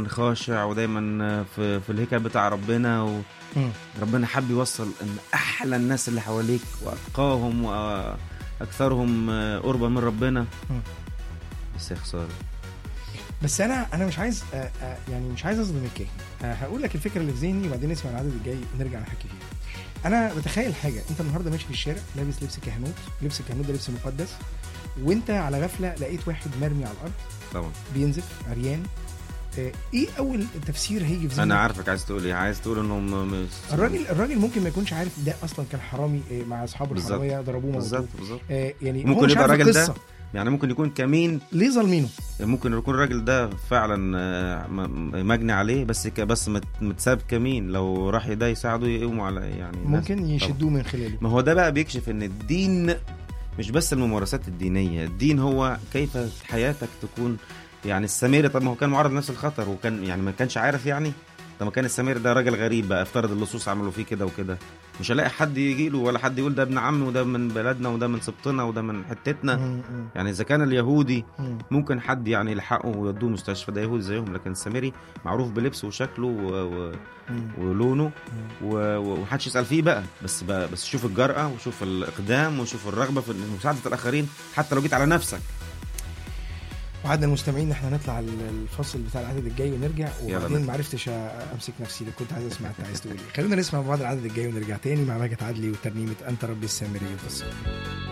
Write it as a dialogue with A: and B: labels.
A: خاشع ودايما في, في الهيكل بتاع ربنا و...
B: مم.
A: ربنا حب يوصل ان احلى الناس اللي حواليك واتقاهم واكثرهم قربا من ربنا
B: مم.
A: بس يا خساره
B: بس انا انا مش عايز آه، آه، يعني مش عايز اظلم الكاهن آه، هقول لك الفكره اللي في ذهني وبعدين نسمع العدد الجاي ونرجع نحكي فيها انا بتخيل حاجه انت النهارده ماشي في الشارع لابس لبس كهنوت لبس الكهنوت ده لبس مقدس وانت على غفله لقيت واحد مرمي على الارض
A: طبعا
B: بينزف عريان آه، ايه اول تفسير هيجي في ذهنك
A: انا عارفك عايز تقول ايه عايز تقول انهم مش
B: الراجل الراجل ممكن ما يكونش عارف ده اصلا كان حرامي آه، مع اصحابه
A: بالظبط.
B: الحراميه ضربوه
A: بالظبط
B: موتوه
A: بالظبط
B: آه، يعني
A: ممكن
B: هو مش
A: يبقى
B: عارف
A: الراجل ده
B: القصه
A: يعني ممكن يكون كمين
B: ليه ظالمينه
A: ممكن يكون الراجل ده فعلا آه، م- مجني عليه بس ك- بس مت- متساب كمين لو راح ده يساعده يقوموا على يعني ناس-
B: ممكن يشدوه من خلاله
A: ما هو ده بقى بيكشف ان الدين مش بس الممارسات الدينيه الدين هو كيف حياتك تكون يعني السامري طب ما هو كان معرض لنفس الخطر وكان يعني ما كانش عارف يعني طب ما كان السامري ده راجل غريب بقى افترض اللصوص عملوا فيه كده وكده مش هلاقي حد يجي له ولا حد يقول ده ابن عمي وده من بلدنا وده من سبطنا وده من حتتنا
B: مم، مم،
A: يعني اذا كان اليهودي
B: مم.
A: ممكن حد يعني يلحقه ويودوه مستشفى ده يهودي زيهم لكن السامري معروف بلبسه وشكله و... و...
B: مم.
A: ولونه
B: مم.
A: و- و- ومحدش يسال فيه بقى بس بقى بس شوف الجرأه وشوف الاقدام وشوف الرغبه في مساعده الاخرين حتى لو جيت على نفسك
B: وعدنا المستمعين ان احنا نطلع ال- الفصل بتاع العدد الجاي ونرجع
A: يلا
B: وبعدين
A: بينا.
B: ما عرفتش امسك نفسي لو كنت عايز اسمع انت عايز تقول ايه خلونا نسمع مع بعض العدد الجاي ونرجع تاني مع ماجد عدلي وترنيمه انت ربي السامري القصه